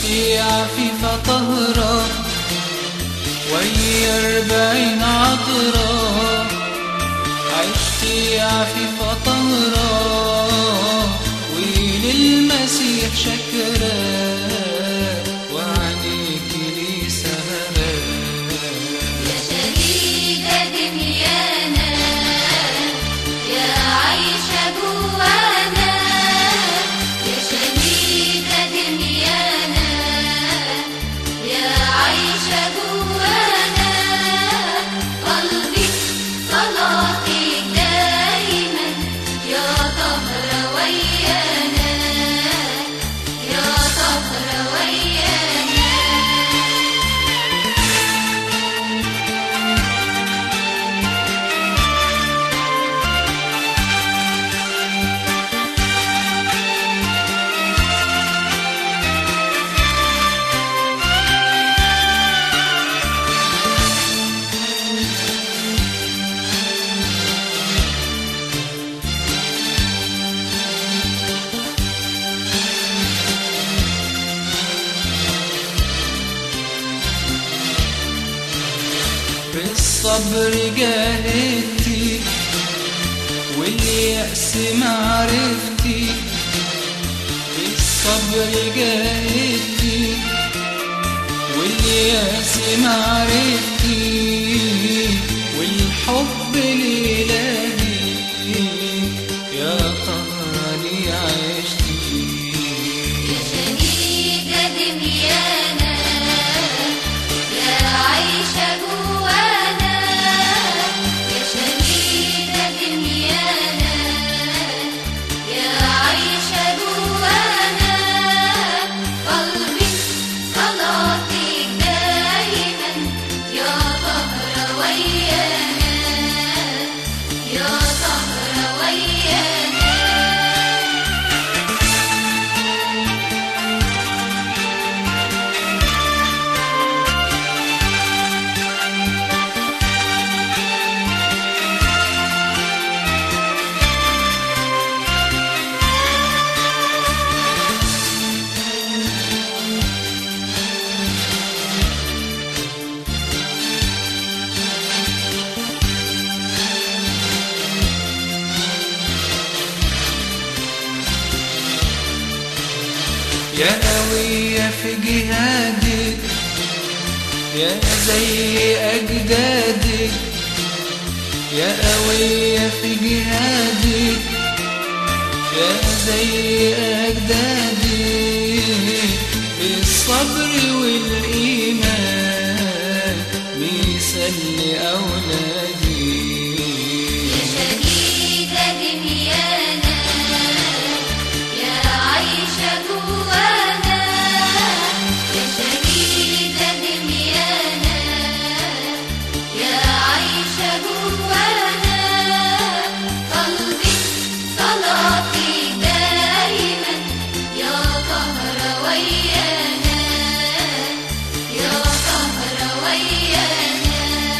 عشتي عفيفة طهرة وهي أربعين عطرة عشتي عفيفة طهرة وللمسيح شكرا وعليك لي سهرا يا شهيدة دنيانا يا عايشة جوانا يا شهيدة دنيانا يا عايشة جوانا قلبي صلاتك دايما يا طهرة ويانا يا طهرة ويانا بالصبر جاهدتي واليأس معرفتي بالصبر جاهدتي واليأس معرفتي والحب لإلهي يا طهري عشتي يا شهيدة دنيانا يا عايشة جوانا يا شهيدة دنيانا يا عايشة جوانا قلبي صلاتك دايما يا طهرة ويانا يا طهرة ويانا يا قوية في جهادك يا زي أجدادك يا قوية في جهادك يا زي أجدادك بالصبر والإيمان مثل لأولادي يا شهيدة دنيانا يا عايشة جوانا يا شهيدة دنيانا يا عايشة جوانا قلبي صلاتي دايما يا طهرة ويانا يا طهرة ويانا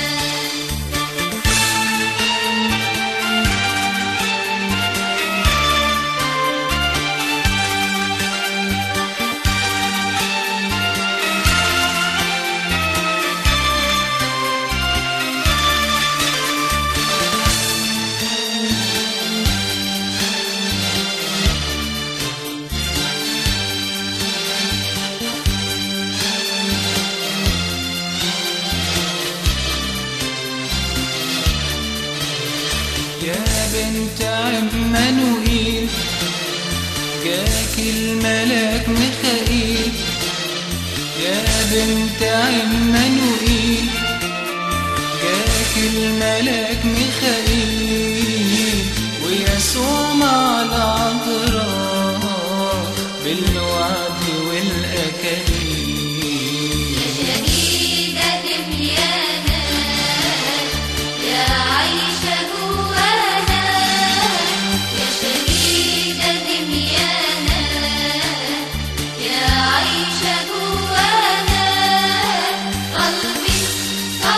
يا بنت عمانوئيل جاك الملاك ميخائيل يا بنت عمانوئيل جاك الملاك ميخائيل ويسوع مع العذراء بالوعد والأكاليل شهيدة دنيانا يا عايشة جوانا يا شهيدة دنيانا يا عايشة جوانا قلبي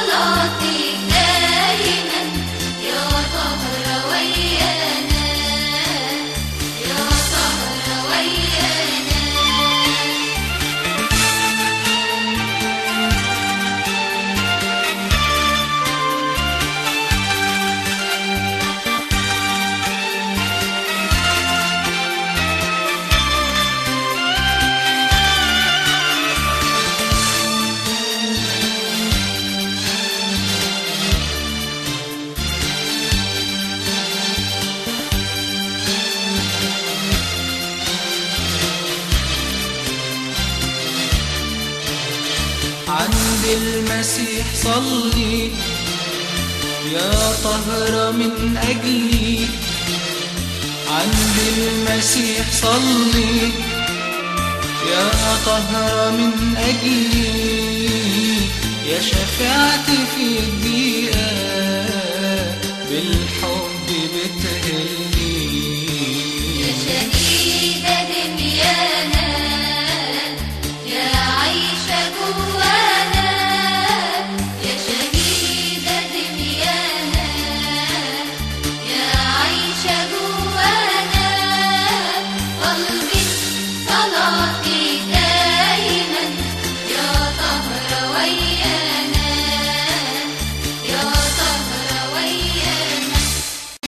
صلاتك دايما يا طهرة ويانا عند المسيح صلي يا طهرة من أجلي عند المسيح صلي يا طهرة من أجلي يا شفاعتي في الضيقة